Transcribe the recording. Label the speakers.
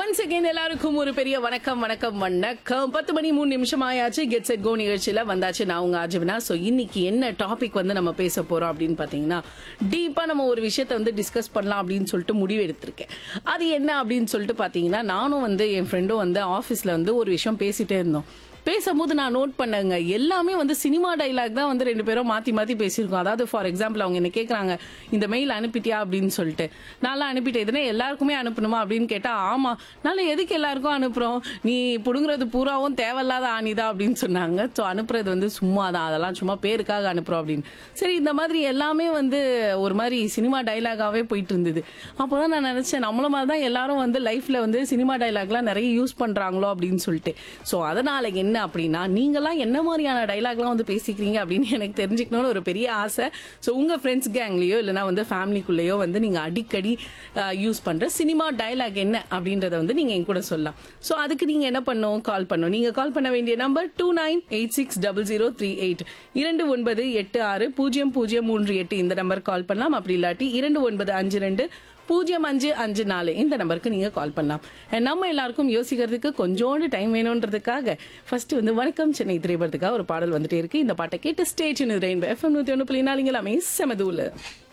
Speaker 1: once again எல்லாருக்கும் ஒரு பெரிய வணக்கம் வணக்கம் வணக்கம் பத்து மணி மூணு நிமிஷம் ஆயாச்சு கெட் செட் கோ நிகழ்ச்சியில வந்தாச்சு நான் உங்க ஆஜிவனா ஸோ இன்னைக்கு என்ன டாபிக் வந்து நம்ம பேச போறோம் அப்படின்னு பாத்தீங்கன்னா டீப்பா நம்ம ஒரு விஷயத்த வந்து டிஸ்கஸ் பண்ணலாம் அப்படின்னு சொல்லிட்டு முடிவு எடுத்திருக்கேன் அது என்ன அப்படின்னு சொல்லிட்டு பாத்தீங்கன்னா நானும் வந்து என் ஃப்ரெண்டும் வந்து ஆஃபீஸ்ல வந்து ஒரு விஷயம் பேசிட்டே இருந்தோம் பேசும்போது நான் நோட் பண்ணேங்க எல்லாமே வந்து சினிமா டைலாக் தான் வந்து ரெண்டு பேரும் மாத்தி மாத்தி பேசியிருக்கோம் அதாவது ஃபார் எக்ஸாம்பிள் அவங்க என்ன கேக்குறாங்க இந்த மெயில் அனுப்பிட்டியா அப்படின்னு சொல்லிட்டு நான்லாம் அனுப்பிட்டேன் இதுனா எல்லாருக்குமே அனுப்பணுமா அப்படின்னு கேட்டா ஆமா நாளை எதுக்கு எல்லாருக்கும் அனுப்புறோம் நீ புடுங்குறது பூராவும் தேவையில்லாத ஆணிதா அப்படின்னு சொன்னாங்க ஸோ அனுப்புறது வந்து சும்மா தான் அதெல்லாம் சும்மா பேருக்காக அனுப்புறோம் அப்படின்னு சரி இந்த மாதிரி எல்லாமே வந்து ஒரு மாதிரி சினிமா டைலாகாவே போயிட்டு இருந்தது அப்போதான் நான் நினைச்சேன் நம்மள மாதிரி தான் எல்லாரும் வந்து லைஃப்ல வந்து சினிமா டைலாக்லாம் நிறைய யூஸ் பண்றாங்களோ அப்படின்னு சொல்லிட்டு ஸோ அதனால என்ன அப்படின்னா நீங்களாம் என்ன மாதிரியான டைலாக்லாம் வந்து பேசிக்கிறீங்க அப்படின்னு எனக்கு தெரிஞ்சுக்கணும்னு ஒரு பெரிய ஆசை ஸோ உங்க ஃப்ரெண்ட்ஸ் கேங்லயோ இல்லைனா வந்து ஃபேமிலிக்குள்ளேயோ வந்து நீங்க அடிக்கடி யூஸ் பண்ற சினிமா டைலாக் என்ன அப்படின்றத வந்து நீங்க என் கூட சொல்லலாம் ஸோ அதுக்கு நீங்க என்ன பண்ணணும் கால் பண்ணணும் நீங்க கால் பண்ண வேண்டிய number two nine eight six double zero three eight இரண்டு ஒன்பது எட்டு ஆறு பூஜ்ஜியம் பூஜ்ஜியம் மூன்று எட்டு இந்த நம்பர் கால் பண்ணலாம் அப்படி இல்லாட்டி இரண்டு ஒன்பது அஞ்சு ரெண்டு பூஜ்ஜியம் அஞ்சு அஞ்சு நாலு இந்த நம்பருக்கு நீங்க கால் பண்ணலாம் And நம்ம எல்லாருக்கும் யோசிக்கிறதுக்கு கொஞ்சோண்டு டைம் வேணுன்றதுக்காக ஃபர்ஸ்ட் வந்து வணக்கம் சென்னை திரைப்படத்துக்காக ஒரு பாடல் வந்துட்டே இருக்கு இந்த பாட்டை கேட்டு ஸ்டேஜ் ரெயின்போ எஃப்எம் நூத்தி ஒன்று புள்ளி நாலுங்களாமே செமதூல